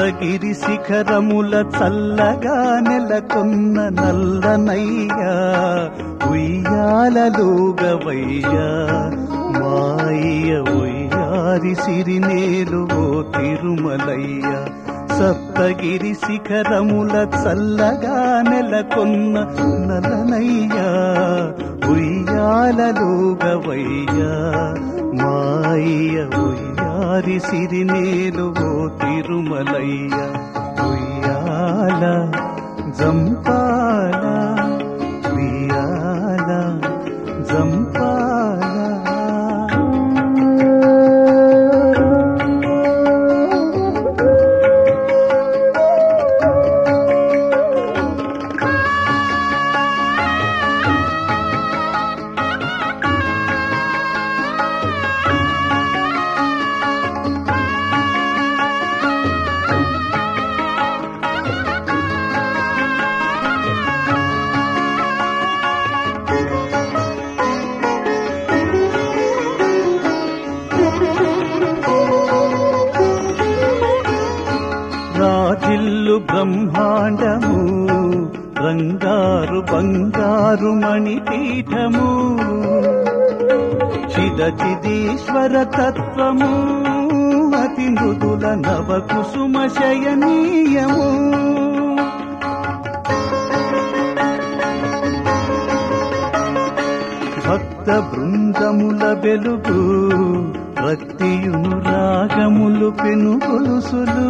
సప్తగిరి శిఖరముల చల్లగా నెలకొన్న నల్లనయ్యా ఉయ్యాలలోగవయ్యా మాయ ఉయ్యారి సిరినేలు ఓ తిరుమలయ్య సప్తగిరి శిఖరముల చల్లగా నెలకొన్న నల్లనయ్యా ఉయ్యాలలోగవయ్యా మాయ ఉయ్యారి సిరినేలు ఓ తిరుమలయ్య ఉయ్యాల జంపాల ఉయ్యాల జంపాల రాజిల్లు బ్రహ్మాండము రంగారు బంగారు మణిపీఠము చిదచిదీశ్వర తత్వము అతి మృదుల నవ కుసుమ శయనీయము భక్త బృందముల వెలుగు భక్తియును రాగములు పెను గొలుసులు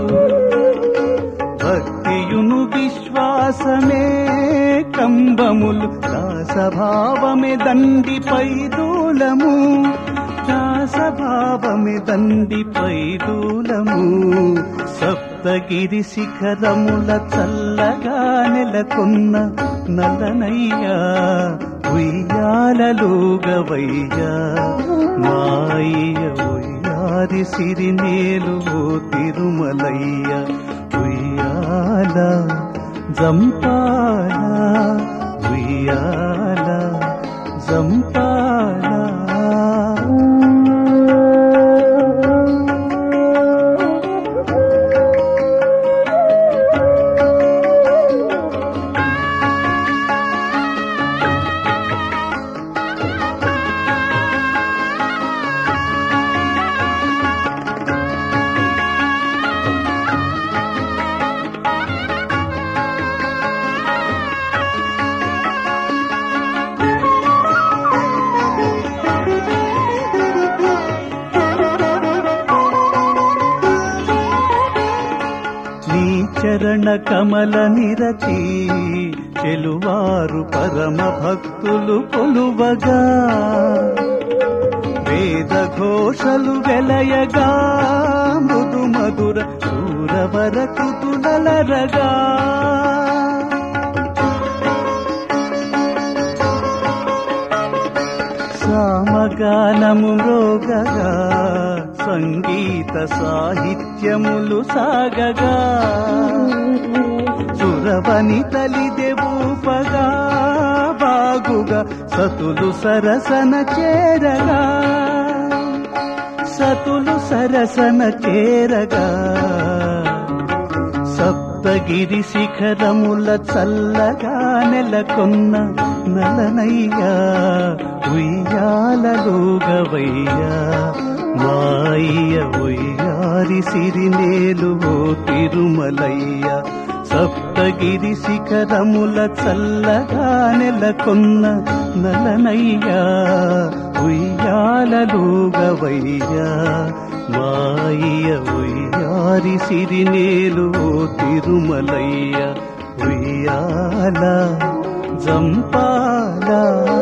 భక్తియును విశ్వాసమే కంబములు దాసభావమే దండిపై దూలము దాసభావమే దండిపై దూలము సప్తగిరి శిఖరముల చల్లగా నెలకొన్న నల్లనయ్యా ఉయ్యాలలోగవయ్యా మాయ ఉయ్యారి సిరినేలు ఓ తిరుమలయ్య ఉయ్యాల జంపాల ఉయ్యాల జంపాల నీ చరణ కమల నిరతి చెలువారు పరమ భక్తులు కొలువగా వేద ఘోషలు వెలయగా మృదు మధుర సూరవర కుతులరగా సామగానము రోగగా సంగీత సాహిత్యములు సాగగా సురవని తలిదెవూపగా బాగుగా సతులు సరసన చేరగా సతులు సరసన చేరగా సప్తగిరి శిఖరముల చల్లగా నెలకొన్న నలనయ్యా ఉయ్యాలలోగవయ్యా మాయ ఉయ్యారి సిరినేలు ఓ తిరుమలయ్య సప్తగిరి శిఖరముల చల్లగా నెలకొన్న నలనయ్యా ఉయ్యాలలోగవయ్యా మాయ ఉయ్యారి సిరినేలు ఓ తిరుమలయ్య ఉయ్యాల జంపాల